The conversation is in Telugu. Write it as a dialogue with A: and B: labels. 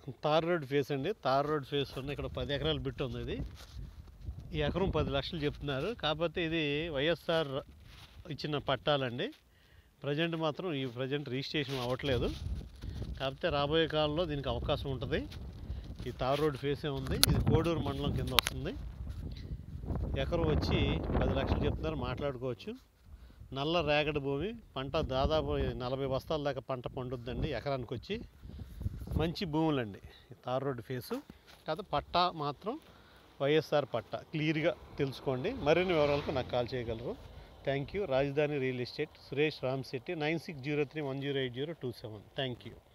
A: తార్ రోడ్ ఫేస్ అండి తార్ రోడ్ ఫేస్ ఉంది ఇక్కడ పది ఎకరాల బిట్ ఉంది ఇది ఈ ఎకరం పది లక్షలు చెప్తున్నారు కాకపోతే ఇది వైఎస్ఆర్ ఇచ్చిన పట్టాలండి ప్రజెంట్ మాత్రం ఈ ప్రజెంట్ రిజిస్ట్రేషన్ అవ్వట్లేదు కాకపోతే రాబోయే కాలంలో దీనికి అవకాశం ఉంటుంది ఈ తార్ రోడ్ ఫేసే ఉంది ఇది కోడూరు మండలం కింద వస్తుంది ఎకరం వచ్చి పది లక్షలు చెప్తున్నారు మాట్లాడుకోవచ్చు నల్ల రేగడి భూమి పంట దాదాపు నలభై బస్తాల దాకా పంట పండుద్దండి ఎకరానికి వచ్చి మంచి భూములండి ఈ తార్ రోడ్డు ఫేసు కాదు పట్టా మాత్రం వైఎస్ఆర్ పట్టా క్లియర్గా తెలుసుకోండి మరిన్ని వివరాలకు నాకు కాల్ చేయగలరు thank you Rajdhani real estate Suresh Ram Shetty nine six zero three one zero eight zero two seven thank you